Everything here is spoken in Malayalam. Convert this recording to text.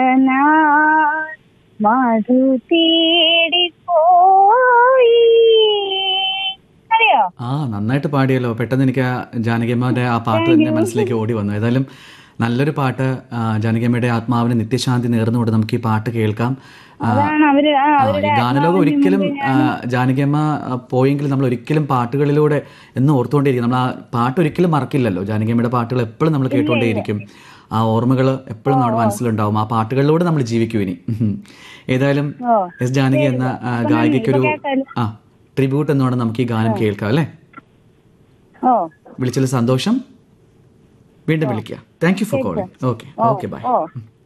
ഞാൻ മധു തേടിപ്പോയി അറിയോ ആ നന്നായിട്ട് പാടിയല്ലോ പെട്ടെന്ന് എനിക്ക് ആ ജാനകിയമ്മയുടെ ആ പാട്ട് തന്നെ മനസ്സിലേക്ക് ഓടി വന്നു ഏതായാലും നല്ലൊരു പാട്ട് ആ, ജാനകിയമ്മയുടെ ആത്മാവിന് നിത്യശാന്തി നേർന്നുകൊണ്ട് നമുക്ക് ഈ പാട്ട് കേൾക്കാം ആ, അതാണ് അവര് ആ ആ, അവരുടെ ഈ ഗാനലോകം ഒരിക്കലും ആ, ജാനകിയമ്മ ആ, പോയെങ്കിൽ നമ്മൾ ഒരിക്കലും പാട്ടുകളിലൂടെ എന്നും ഓർത്തുകൊണ്ടേയിരിക്കും നമ്മൾ ആ പാട്ട് ഒരിക്കലും മറക്കില്ലല്ലോ ജാനകിയമ്മയുടെ പാട്ടുകൾ എപ്പോഴും നമ്മൾ കേട്ടുകൊണ്ടേയിരിക്കും ആ ഓർമ്മകൾ എപ്പോഴും നമ്മുടെ മനസ്സിലുണ്ടാവും ആ പാട്ടുകളിലൂടെ നമ്മൾ ജീവിക്കും ഇനി ഉം. ഏതായാലും ഓ എസ് ജാനകി എന്ന ആ, ഗായികയ്ക്കൊരു ആ ട്രിബ്യൂട്ട് എന്നോണം നമുക്ക് ഈ ഗാനം കേൾക്കാം അല്ലേ ഓ വിളിച്ചതിൽ സന്തോഷം വീണ്ടും വിളിക്കുക thank you for calling okay okay bye oh